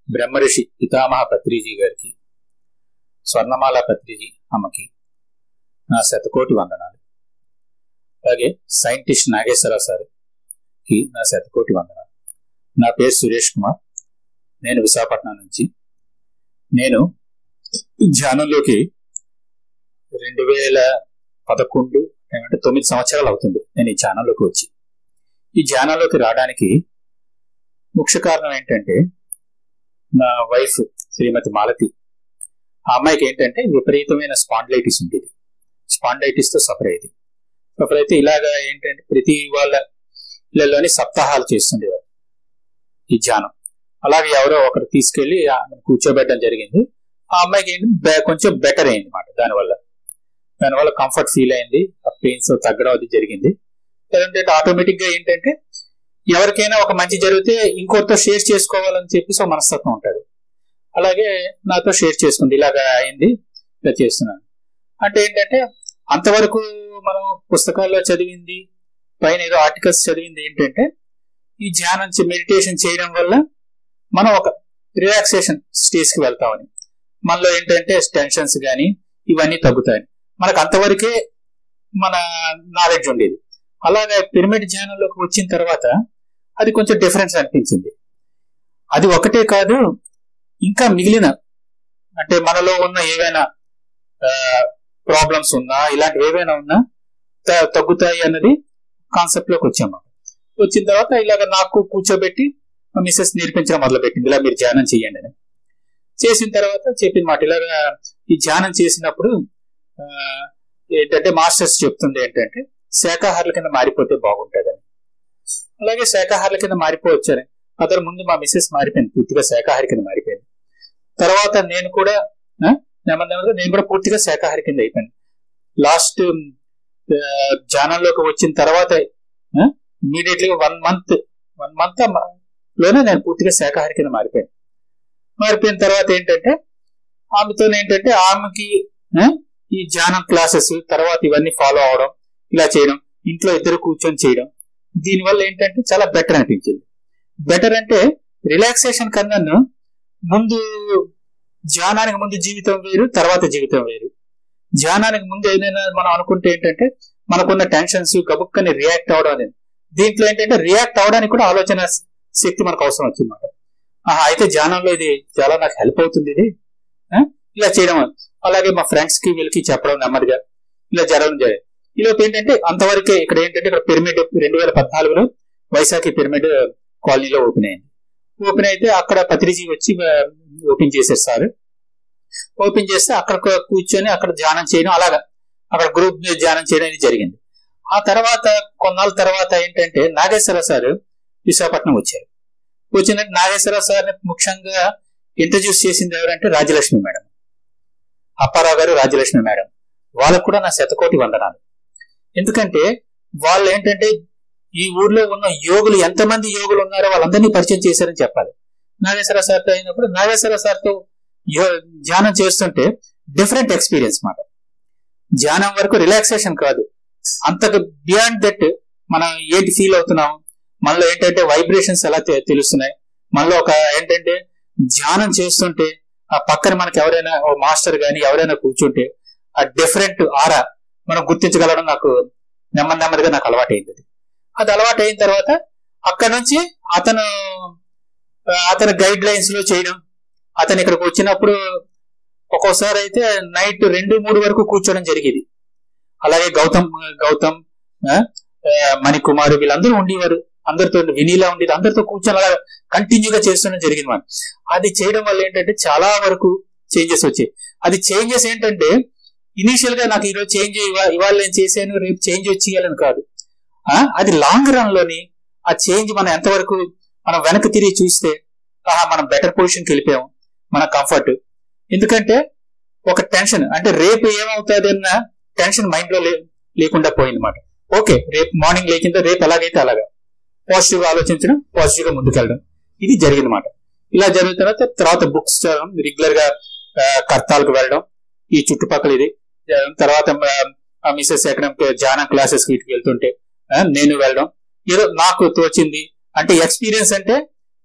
బ్రహ్మర్షి పితామహ పత్రిజీ గారికి స్వర్ణమాల పత్రిజీ అమ్మకి నా శతకోటి వందనాలు అలాగే సైంటిస్ట్ నాగేశ్వరరావు సార్కి నా శతకోటి వందనాలు నా పేరు సురేష్ కుమార్ నేను విశాఖపట్నం నుంచి నేను ధ్యానంలోకి రెండు వేల పదకొండు ఏమంటే తొమ్మిది సంవత్సరాలు అవుతుంది నేను ఈ ధ్యానంలోకి వచ్చి ఈ ధ్యానంలోకి రావడానికి ముఖ్య కారణం ఏంటంటే నా వైఫ్ శ్రీమతి మాలతి ఆ అమ్మాయికి ఏంటంటే విపరీతమైన స్పాండ్లైటిస్ ఉండేది స్పాండ్లైటిస్ తో సఫర్ అయ్యేది సఫర్ అయితే ఇలాగా ఏంటంటే ప్రతి వాళ్ళ ఇళ్లలోని సప్తాహాలు చేస్తుండేవారు ఈ ధ్యానం అలాగే ఎవరో ఒకరు తీసుకెళ్లి ఆమెను కూర్చోబెట్టడం జరిగింది ఆ అమ్మాయికి ఏంటి బె- కొంచెం బెటర్ అయింది అనమాట దానివల్ల దానివల్ల కంఫర్ట్ ఫీల్ అయింది ఆ పెయిన్స్ తగ్గడం అది జరిగింది లేదంటే ఆటోమేటిక్ గా ఏంటంటే ఎవరికైనా ఒక మంచి జరిగితే ఇంకోరితో షేర్ చేసుకోవాలని చెప్పేసి ఒక మనస్తత్వం ఉంటుంది అలాగే నాతో షేర్ చేసుకుంది ఇలాగా అయింది ఇలా చేస్తున్నాను అంటే ఏంటంటే అంతవరకు మనం పుస్తకాల్లో చదివింది పైన ఏదో ఆర్టికల్స్ చదివింది ఏంటంటే ఈ ధ్యానం మెడిటేషన్ చేయడం వల్ల మనం ఒక రిలాక్సేషన్ స్టేజ్ కి వెళ్తామని మనలో ఏంటంటే టెన్షన్స్ కానీ ఇవన్నీ తగ్గుతాయని మనకు అంతవరకే మన నాలెడ్జ్ ఉండేది అలాగే పిరమిడ్ ధ్యానంలోకి వచ్చిన తర్వాత అది కొంచెం డిఫరెన్స్ అనిపించింది అది ఒకటే కాదు ఇంకా మిగిలిన అంటే మనలో ఉన్న ఏవైనా ప్రాబ్లమ్స్ ఉన్నా ఇలాంటివి ఏవైనా ఉన్నా త- తగ్గుతాయి అన్నది కాన్సెప్ట్ లోకి వచ్చాము వచ్చిన తర్వాత ఇలాగ నాకు కూర్చోబెట్టి మా మిస్సెస్ నేర్పించడం మొదలు పెట్టింది ఇలా మీరు ధ్యానం చేయండి అని చేసిన తర్వాత చెప్పిన మాట ఇలాగా ఈ ధ్యానం చేసినప్పుడు ఆ, ఏంటంటే మాస్టర్స్ చెప్తుంది ఏంటంటే శాకాహారుల కింద మారిపోతే బాగుంటుందని అలాగే శాకాహారుల కింద మారిపోవచ్చని అతను ముందు మా మిస్సెస్ మారిపోయింది పూర్తిగా శాకాహారి కింద మారిపోయింది తర్వాత నేను కూడా ఆ, నెమ్మది నెమ్మదిగా నేను కూడా పూర్తిగా శాకాహారి కింద అయిపోయాను లాస్ట్ ధ్యానంలోకి వచ్చిన తర్వాత immediately one month one month లోనే నేను పూర్తిగా శాకాహారి కింద మారిపోయాను మారిపోయిన తర్వాత ఏంటంటే ఆమెతో ఏంటంటే ఆమెకి ఆ, ఈ ధ్యానం క్లాసెస్ తర్వాత ఇవన్నీ ఫాలో అవడం ఇలా చేయడం ఇంట్లో ఇద్దరు కూర్చొని చేయడం దీనివల్ల ఏంటంటే చాలా బెటర్ అనిపించింది బెటర్ అంటే రిలాక్సేషన్ కన్నాను ముందు ధ్యానానికి ముందు జీవితం వేరు తర్వాత జీవితం వేరు ధ్యానానికి ముందు ఏదైనా మనం అనుకుంటే ఏంటంటే మనకున్న టెన్షన్స్ గబుక్కని రియాక్ట్ అవడం అనేది దీంట్లో ఏంటంటే రియాక్ట్ అవడానికి కూడా ఆలోచన శక్తి మనకు అవసరం వచ్చిందన్నమాట ఆహా, అయితే ధ్యానంలో ఇది చాలా నాకు హెల్ప్ అవుతుంది ఇది ఆ? ఇలా చేయడం అలాగే మా ఫ్రెండ్స్ కి వీళ్ళకి చెప్పడం నెమ్మదిగా ఇలా జరగడం జరిగింది ఈలోపు ఏంటంటే అంతవరకే ఇక్కడ ఏంటంటే ఇక్కడ పిరమిడ్ రెండు వేల పద్నాలుగులో వైశాఖి పిరమిడ్ కాలనీలో ఓపెన్ అయింది ఓపెన్ అయితే అక్కడ పత్రిజీ వచ్చి ఓపెన్ చేశారు సార్ ఓపెన్ చేస్తే అక్కడ కూ- కూర్చొని అక్కడ ధ్యానం చేయడం అలాగా అక్కడ గ్రూప్ ధ్యానం చేయడం అనేది జరిగింది ఆ తర్వాత కొన్నాళ్ళ తర్వాత ఏంటంటే నాగేశ్వర సార్ విశాఖపట్నం వచ్చారు వచ్చిన నాగేశ్వర సార్ ముఖ్యంగా ఇంట్రడ్యూస్ చేసింది ఎవరంటే రాజలక్ష్మి మేడం అప్పారావు గారు రాజలక్ష్మి మేడం వాళ్ళకు కూడా నా శతకోటి వందనాలు ఎందుకంటే వాళ్ళు ఏంటంటే ఈ ఊర్లో ఉన్న యోగులు ఎంతమంది యోగులు ఉన్నారో వాళ్ళందరినీ పరిచయం చేశారని చెప్పాలి నాగేశ్వర సార్తో అయినప్పుడు నాగేశ్వర సార్తో యో- ధ్యానం చేస్తుంటే డిఫరెంట్ ఎక్స్పీరియన్స్ మాట ధ్యానం వరకు రిలాక్సేషన్ కాదు అంతకు బియాండ్ దట్ మనం ఏంటి ఫీల్ అవుతున్నాం మనలో ఏంటంటే వైబ్రేషన్స్ ఎలా తె- తెలుస్తున్నాయి మనలో ఒక ఏంటంటే ధ్యానం చేస్తుంటే ఆ పక్కన మనకి ఎవరైనా ఓ మాస్టర్ గాని ఎవరైనా కూర్చుంటే ఆ డిఫరెంట్ ఆరా మనం గుర్తించగలడం నాకు నెమ్మది నెమ్మదిగా నాకు అలవాటైంది అది. అది అలవాటు అయిన తర్వాత అక్కడ నుంచి అతను ఆ, అతని గైడ్ లైన్స్ లో చేయడం అతను ఇక్కడికి వచ్చినప్పుడు ఒక్కోసారి అయితే నైట్ రెండు మూడు వరకు కూర్చోవడం జరిగేది అలాగే గౌతమ్ గౌతమ్ ఆ, ఆ, మణికుమార్ వీళ్ళందరూ ఉండేవారు అందరితో వినీలా ఉండేది అందరితో కూర్చొని అలా కంటిన్యూగా చేస్తుండడం జరిగింది మనం అది చేయడం వల్ల ఏంటంటే చాలా వరకు చేంజెస్ వచ్చాయి అది చేంజెస్ ఏంటంటే ఇనీషియల్ గా నాకు ఈరోజు చేంజ్ ఇవాళ నేను చేశాను రేపు చేంజ్ వచ్చేయాలని కాదు ఆ, అది లాంగ్ రన్ లోని ఆ చేంజ్ మనం ఎంతవరకు మనం వెనక్కి తిరిగి చూస్తే ఆహా మనం బెటర్ పొజిషన్ కి వెళ్ళిపోయాం మన కంఫర్ట్ ఎందుకంటే ఒక టెన్షన్ అంటే రేపు ఏమవుతుంది అన్న టెన్షన్ మైండ్ లో లే- లేకుండా పోయిందన్నమాట ఓకే రేపు మార్నింగ్ లేచిందో రేపు ఎలాగైతే అలాగా పాజిటివ్ గా ఆలోచించడం పాజిటివ్ గా ముందుకెళ్ళడం ఇది జరిగిందన్నమాట ఇలా జరిగిన తర్వాత తర్వాత బుక్స్ చదవడం రెగ్యులర్ గా ఆ, కర్తాలకు వెళ్ళడం ఈ చుట్టుపక్కల ఇది ఆ, తర్వాత మిసెస్ ఎకనామిక్ ధ్యానం క్లాసెస్ వీటికి వెళ్తుంటే ఆ, నేను వెళ్ళడం ఏదో నాకు తోచింది అంటే ఎక్స్పీరియన్స్ అంటే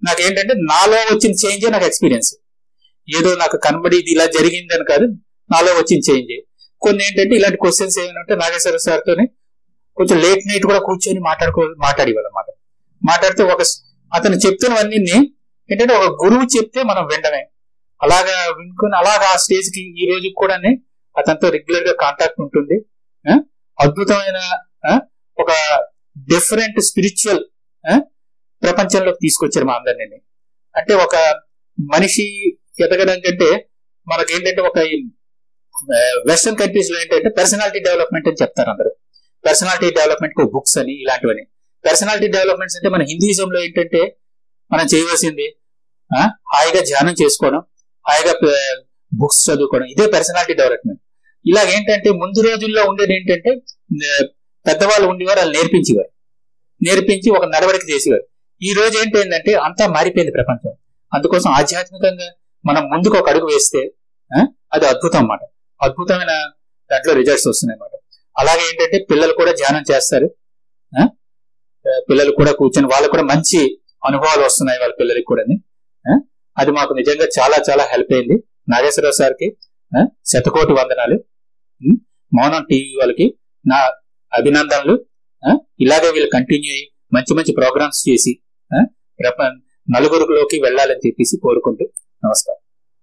నాకేంటంటే నాలో వచ్చిన చేంజే నాకు ఎక్స్పీరియన్స్ ఏదో నాకు కనబడి ఇది ఇలా జరిగిందని కాదు నాలో వచ్చిన చేంజ్ కొన్ని ఏంటంటే ఇలాంటి క్వశ్చన్స్ ఏమైనా ఉంటే నాగేశ్వర సార్తోనే కొంచెం లేట్ నైట్ కూడా కూర్చొని మాట్లాడుకో మాట్లాడేవాళ్ళు అనమాట మాట్లాడితే ఒక స్- అతను చెప్తున్నవన్నీ ఏంటంటే ఒక గురువు చెప్తే మనం వినడమే అలాగా వినుకొని అలాగా ఆ స్టేజ్ కి ఈ రోజు కూడా అతనితో రెగ్యులర్ గా కాంటాక్ట్ ఉంటుంది ఆ? అద్భుతమైన ఆ? ఒక డిఫరెంట్ స్పిరిచువల్ ప్రపంచంలోకి తీసుకొచ్చారు మా అందరినీ అంటే ఒక మనిషి ఎదగడం కంటే మనకేంటంటే ఒక వెస్టర్న్ కంట్రీస్ లో ఏంటంటే పర్సనాలిటీ డెవలప్మెంట్ అని చెప్తారు అందరూ పర్సనాలిటీ డెవలప్మెంట్ కు బుక్స్ అని ఇలాంటివని పర్సనాలిటీ డెవలప్మెంట్స్ అంటే మన హిందూయిజం లో ఏంటంటే మనం చేయవలసింది ఆ, హాయిగా ధ్యానం చేసుకోవడం హాయిగా బుక్స్ చదువుకోవడం ఇదే పర్సనాలిటీ డెవలప్మెంట్ ఇలాగ ఏంటంటే ముందు రోజుల్లో ఉండేది ఏంటంటే ఆ, పెద్దవాళ్ళు ఉండేవారు వాళ్ళు నేర్పించేవారు నేర్పించి ఒక నడవడిక చేసేవారు ఈ రోజు ఏంటంటే అంతా మారిపోయింది ప్రపంచం అందుకోసం ఆధ్యాత్మికంగా మనం ముందుకు ఒక అడుగు వేస్తే ఆ, అది అద్భుతం అన్నమాట అద్భుతమైన దాంట్లో రిజల్ట్స్ వస్తున్నాయి అన్నమాట అలాగే ఏంటంటే పిల్లలు కూడా ధ్యానం చేస్తారు ఆ? ఆ, పిల్లలు కూడా కూర్చొని వాళ్ళకు కూడా మంచి అనుభవాలు వస్తున్నాయి వాళ్ళ పిల్లలకి కూడా అది మాకు నిజంగా చాలా చాలా హెల్ప్ అయింది నాగేశ్వరరావు సార్కి ఆ, శతకోటి వందనాలు ఉం? మౌనం టీవీ వాళ్ళకి నా అభినందనలు ఆ, ఇలాగే వీళ్ళు కంటిన్యూ అయ్యి మంచి మంచి ప్రోగ్రామ్స్ చేసి ఆ, ప్రప- నలుగురిలోకి వెళ్ళాలని చెప్పేసి కోరుకుంటూ నమస్కారం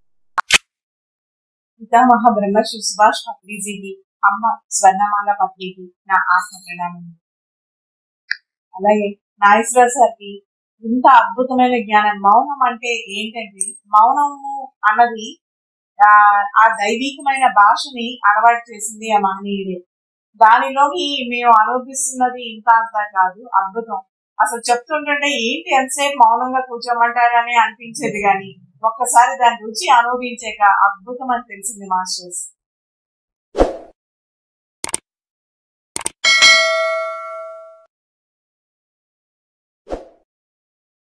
పితామహ బ్రహ్మశ్రీ సుభాష్ పత్రిజీకి అమ్మ స్వర్ణమాల పత్రికి నా ఆత్మ ప్రణామం అలాగే నాగేశ్వర సార్కి ఇంత అద్భుతమైన జ్ఞానం మౌనం అంటే ఏంటంటే మౌనము అన్నది ఆ ఆ దైవికమైన భాషని అలవాటు చేసింది ఆ మహనీయుడే దానిలోకి మేము అనుభవిస్తున్నది ఇంత అంత కాదు అద్భుతం అసలు చెప్తుంటే ఏంటి ఎంతసేపు మౌనంగా కూర్చోమంటారని అనిపించేది కానీ ఒక్కసారి దాని రుచి అనుభవించాక అద్భుతం అని తెలిసింది మాస్టర్స్